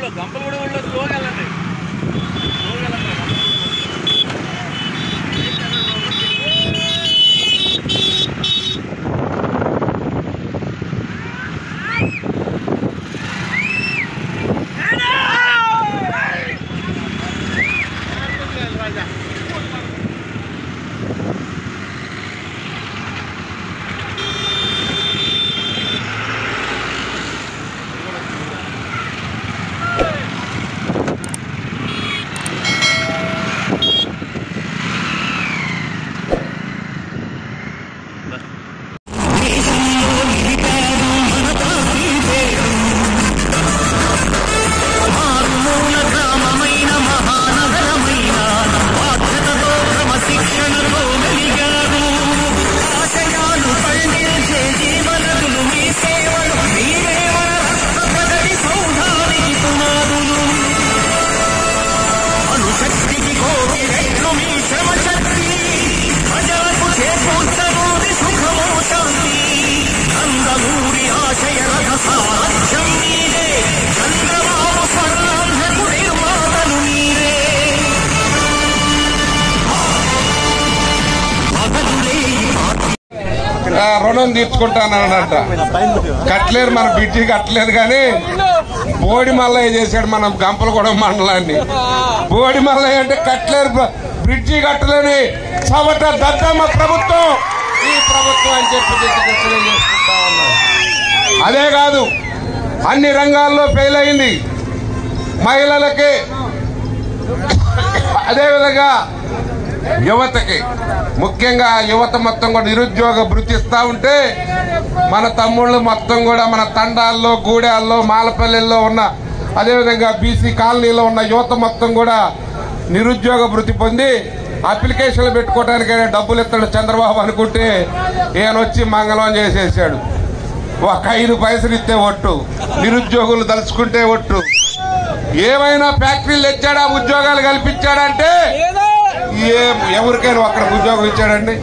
ఊళ్ళో గంపల కూడా ఊళ్ళో స్లోగా వెళ్ళండి స్లోగా వెళ్ళండి మారుమూల గ్రామమైన మహానగరమైన బాధ్యతతో క్రమశిక్షణతో వెలిగారు ఆశయాలు పండించే జీవనదులు మీ సేవలు మీరే మన రాష్ట్ర ప్రగతి సౌధానికి పునాదులు అణుశక్తికి కోటి రెట్లు మీ శ్రమ శక్తి ప్రజలకు చేకూర్చబోది సుఖమో శాంతి నందమూరి ఆశయ రథ సారథ్యం మీరే చంద్రబాబు స్వర్ణాంధ్రకు నిర్మాతలు మీరే పగలులే ఈ పార్టీ ఆ, రుణం తీర్చుకుంటానంట కట్టలేరు మన బిడ్జి కట్టలేదు కానీ బోడి మల్లయ్య చేశాడు మన గంపలగూడెం మండలాన్ని బోడి మల్లయ్య అంటే కట్టలేరు బ- బ్రిడ్జి కట్టలేని సవట దద్దమ్మ ప్రభుత్వం ఈ ప్రభుత్వం అని చెప్పి చెప్పి తెలియజేసుకుంటా ఉన్నాం అదే కాదు అన్ని రంగాల్లో ఫెయిల్ అయింది మహిళలకి అదేవిధంగా యువతకి ముఖ్యంగా యువత మొత్తం కూడా నిరుద్యోగ భృతి ఇస్తా ఉంటే మన తమ్ముళ్ళు మొత్తం కూడా మన తండాల్లో గూడాల్లో మాలపల్లెల్లో ఉన్న అదేవిధంగా బీసీ కాలనీలో ఉన్న యువత మొత్తం కూడా నిరుద్యోగ భృతి పొంది అప్లికేషన్లు పెట్టుకోవడానికి డబ్బులు ఇస్తాడు చంద్రబాబు అనుకుంటే ఈయన వచ్చి మంగళం చేసేసాడు ఒక ఐదు పైసలు ఇస్తే ఒట్టు నిరుద్యోగులు తలుచుకుంటే ఒట్టు ఏమైనా ఫ్యాక్టరీలు తెచ్చాడా ఉద్యోగాలు కల్పించాడంటే ఏ ఎవరికైనా ఒక్కడ ఉద్యోగం ఇచ్చాడండి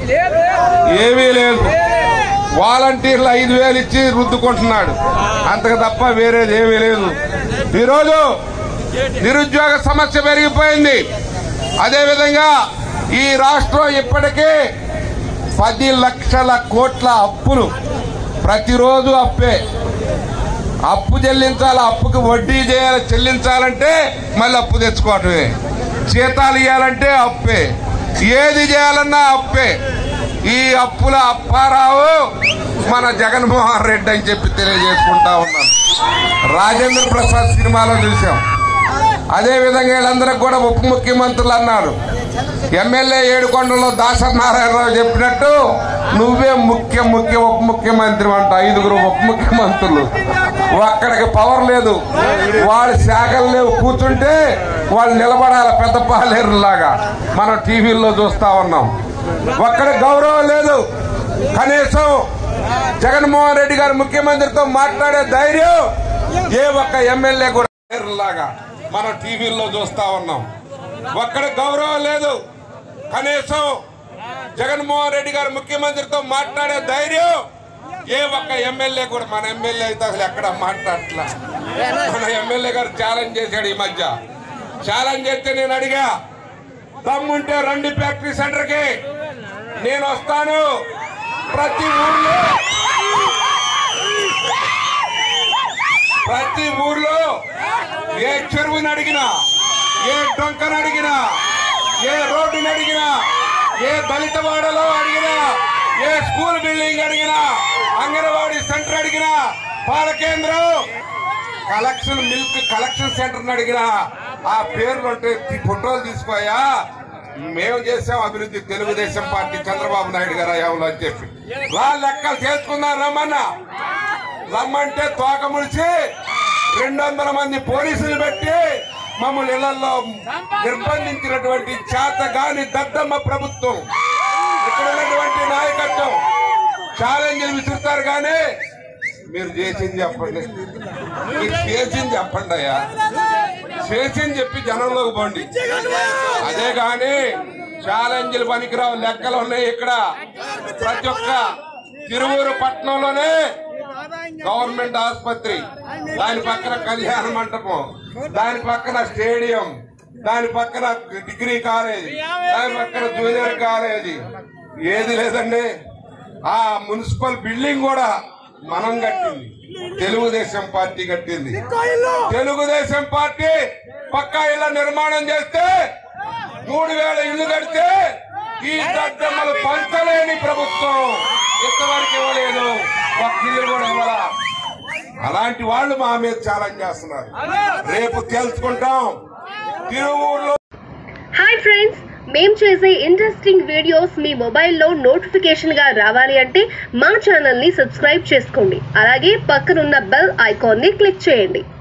ఏమీ లేదు వాలంటీర్లు ఐదు వేలు ఇచ్చి రుద్దుకుంటున్నాడు అంతకు తప్ప వేరేది ఏమీ లేదు ఈరోజు నిరుద్యోగ సమస్య పెరిగిపోయింది అదేవిధంగా ఈ రాష్ట్రం ఇప్పటికే పది లక్షల కోట్ల అప్పులు ప్రతిరోజు అప్పే అప్పు చెల్లించాలి అప్పుకి వడ్డీ చేయాలి చెల్లించాలంటే మళ్ళీ అప్పు తెచ్చుకోవటమే జీతాలు ఇవ్వాలంటే అప్పే ఏది చేయాలన్నా అప్పే ఈ అప్పుల అప్పారావు మన జగన్మోహన్ రెడ్డి అని చెప్పి తెలియజేసుకుంటా ఉన్నాను రాజేంద్ర ప్రసాద్ సినిమాలో చూసాం అదే విధంగా వీళ్ళందరికి కూడా ఉప ముఖ్యమంత్రులు అన్నారు ఎమ్మెల్యే ఏడుకొండలో దాసరి నారాయణరావు చెప్పినట్టు నువ్వే ముఖ్య ముఖ్య ఉప ముఖ్యమంత్రి అంట ఐదుగురు ఉప ముఖ్యమంత్రులు అక్కడికి పవర్ లేదు వాళ్ళ శాఖలు లేవు కూర్చుంటే వాళ్ళు నిలబడాలి పెద్ద పాలేరులాగా మనం టీవీల్లో చూస్తా ఉన్నాం ఒక్కడ గౌరవం లేదు కనీసం జగన్మోహన్ రెడ్డి గారు ముఖ్యమంత్రితో మాట్లాడే ధైర్యం ఏ ఒక్క ఎమ్మెల్యే కూడా లాగా మనం టీవీల్లో చూస్తా ఉన్నాం ఒక్కడ గౌరవం లేదు కనీసం జగన్మోహన్ రెడ్డి గారు ముఖ్యమంత్రితో మాట్లాడే ధైర్యం ఏ ఒక్క ఎమ్మెల్యే కూడా మన ఎమ్మెల్యే అయితే అసలు ఎక్కడ మాట్లాడట్లా మన ఎమ్మెల్యే గారు ఛాలెంజ్ చేశాడు ఈ మధ్య ఛాలెంజ్ చేస్తే నేను అడిగా దమ్ముంటే రండి ఫ్యాక్టరీ సెంటర్ కి నేను వస్తాను ప్రతి ఊర్లో ప్రతి ఊర్లో ఏ చెరువుని అడిగినా ఏ డొంకను అడిగినా ఏ రోడ్డుని అడిగినా ఏ దళిత వాడలో అడిగినా ఏ స్కూల్ బిల్డింగ్ అడిగినా అంగన్వాడీ సెంటర్ అడిగినా పాల కేంద్రం కలెక్షన్ మిల్క్ కలెక్షన్ సెంటర్ అడిగినా ఆ పేర్లు ఉంటే ఈ ఫోటోలు తీసుకోయా మేము చేసాం అభివృద్ధి తెలుగుదేశం పార్టీ చంద్రబాబు నాయుడు గారు అయ్యాములు అని చెప్పి రా లెక్కలు చేసుకుందాం రమ్మన్నా రమ్మంటే తోక ముడిచి రెండు వందల మంది పోలీసులు పెట్టి మమ్మల్ని ఇళ్లలో నిర్బంధించినటువంటి చేతగాని దద్దమ్మ ప్రభుత్వం ఇక్కడ ఉన్నటువంటి నాయకత్వం ఛాలెంజ్లు విసురుతారు కానీ మీరు చేసింది చెప్పండి మీరు చేసింది చెప్పండి అయ్యా చేసింది చెప్పి జనంలోకి పోండి అదే గాని ఛాలెంజ్లు పనికిరావు లెక్కలు ఉన్నాయి ఇక్కడ ప్రతి ఒక్క తిరువూరు పట్టణంలోనే గవర్నమెంట్ ఆసుపత్రి దాని పక్కన కళ్యాణ మంటపం దాని పక్కన స్టేడియం దాని పక్కన డిగ్రీ కాలేజ్ దాని పక్కన జూనియర్ కాలేజీ ఏది లేదండి ఆ మున్సిపల్ బిల్డింగ్ కూడా మనం కట్టింది తెలుగుదేశం పార్టీ కట్టింది తెలుగుదేశం పార్టీ పక్కా ఇళ్ల నిర్మాణం చేస్తే మూడు వేల ఇల్లు కడితే ఈ దద్దమ్మలు పంచలేని ప్రభుత్వం ఇంతవరకు ఇవ్వలేదు ఒక్క ఇల్లు కూడా ఇవ్వాల అలాంటి వాళ్ళు మా మీద ఛాలెంజ్ చేస్తున్నారు రేపు తెలుసుకుంటాం తిరువూరులో హాయ్ ఫ్రెండ్స్ మేం చేసే ఇంట్రెస్టింగ్ వీడియోస్ మీ మొబైల్లో నోటిఫికేషన్ గా రావాలి అంటే మా ఛానల్ ని సబ్స్క్రైబ్ చేసుకోండి అలాగే పక్కనున్న బెల్ ఐకాన్ ని క్లిక్ చేయండి